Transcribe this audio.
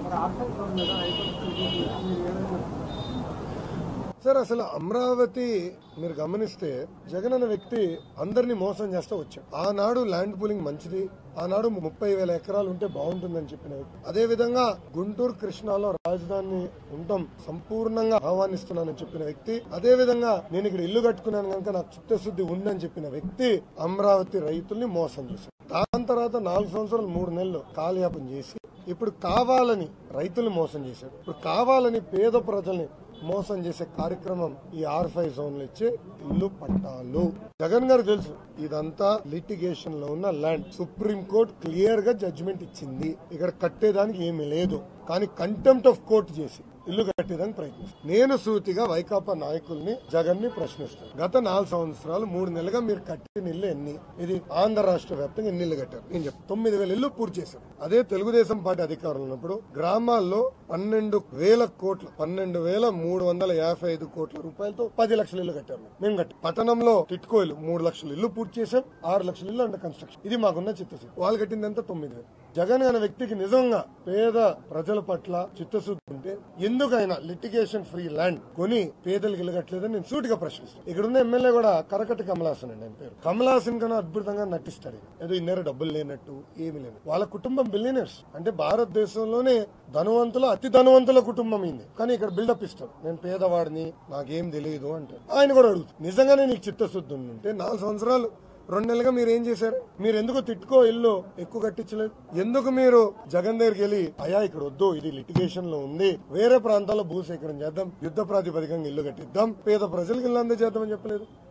Sir అసలు అమరావతి మీరు గమనిస్తే జగన్ అనే వ్యక్తి అందరినీ మోసం చేస్తూ వచ్చాడు ఆనాడు ల్యాండ్ పూలింగ్ మంచిది ఆనాడు ముప్పై వేల ఎకరాలు ఉంటే బాగుంటుందని చెప్పిన వ్యక్తి అదే విధంగా గుంటూరు కృష్ణాలో రాజధాని ఉండటం సంపూర్ణంగా ఆహ్వానిస్తున్నానని చెప్పిన వ్యక్తి అదే విధంగా నేను ఇక్కడ ఇల్లు కట్టుకున్నాను కనుక నాకు చిత్తశుద్ధి ఉందని చెప్పిన వ్యక్తి అమరావతి రైతుల్ని మోసం చేశాడు దాని తర్వాత నాలుగు సంవత్సరాలు మూడు నెలలు కాలయాపన చేసి ఇప్పుడు కావాలని రైతులు మోసం చేశాడు ఇప్పుడు కావాలని పేద ప్రజల్ని మోసం చేసే కార్యక్రమం ఈ ఆర్ ఫైవ్ జోన్లు ఇచ్చే ఇల్లు పట్టాలు జగన్ గారు తెలుసు ఇదంతా లిటిగేషన్ లో ఉన్న ల్యాండ్ సుప్రీం కోర్టు క్లియర్ గా జడ్జిమెంట్ ఇచ్చింది ఇక్కడ కట్టేదానికి ఏమీ లేదు కానీ కంటెంప్ట్ ఆఫ్ కోర్టు చేసి ఇల్లు కట్టేదానికి ప్రయత్నిస్తాను నేను సూటిగా వైకాపా నాయకుల్ని జగన్ ని ప్రశ్నిస్తాను గత నాలుగు సంవత్సరాలు మూడు నెలలుగా మీరు కట్టిన ఇల్లు ఎన్ని ఇది ఆంధ్ర రాష్ట్ర వ్యాప్తంగా ఎన్ని ఇల్లు కట్టారు నేను చెప్తాను తొమ్మిది వేల ఇల్లు పూర్తి చేశాం అదే తెలుగుదేశం పార్టీ అధికారంలో ఉన్నప్పుడు గ్రామాల్లో పన్నెండు వేల కోట్ల పన్నెండు వేల మూడు వందల యాభై ఐదు కోట్ల రూపాయలతో పది లక్షల ఇల్లు కట్టారు మేము కట్టి పట్టణంలో టిట్కో ఇల్లు మూడు లక్షల ఇల్లు పూర్తి చేశాం ఆరు లక్షల ఇల్లు అండర్ కన్స్ట్రక్షన్ ఇది మాకున్న చిత్తశుద్ధి వాళ్ళు కట్టిందంతా తొమ్మిది వేలు జగన్ అనే వ్యక్తికి నిజంగా పేద ప్రజల పట్ల చిత్తశుద్ధి ఉంటే ఎందుకైనా లిటిగేషన్ ఫ్రీ ల్యాండ్ కొని పేదలకు ఇల్లగట్లేదని నేను సూటిగా ప్రశ్నిస్తాను ఇక్కడ ఉన్న ఎమ్మెల్యే కూడా కరకట్ట కమలాసన్ అండి ఆయన పేరు కమలాసన్ కన్నా అద్భుతంగా నటిస్తాడు ఈయన. ఏదో ఇన్నర డబ్బులు లేనట్టు ఏమీ లేదు వాళ్ళ కుటుంబం బిలియనర్స్ అంటే భారతదేశంలోనే ధనవంతుల అతి ధనవంతుల కుటుంబం ఇది కానీ ఇక్కడ బిల్డప్ ఇస్తాడు నేను పేదవాడిని నాకేం తెలియదు అంటాడు ఆయన కూడా అడుగుతాడు నిజంగానే నీకు చిత్తశుద్ధి ఉంటే నాలుగు సంవత్సరాలు రెండు నెలలుగా మీరు ఏం చేశారు మీరు ఎందుకు తిట్టుకో ఇల్లు ఎక్కువ కట్టించలేదు ఎందుకు మీరు జగన్ దగ్గరికి వెళ్ళి అయ్యా ఇక్కడ వద్దు ఇది లిటిగేషన్ లో ఉంది వేరే ప్రాంతాల్లో భూసేకరణ చేద్దాం యుద్ధ ప్రాతిపదికంగా ఇల్లు కట్టిద్దాం పేద ప్రజలకు ఇల్లు అందజేద్దామని చెప్పలేదు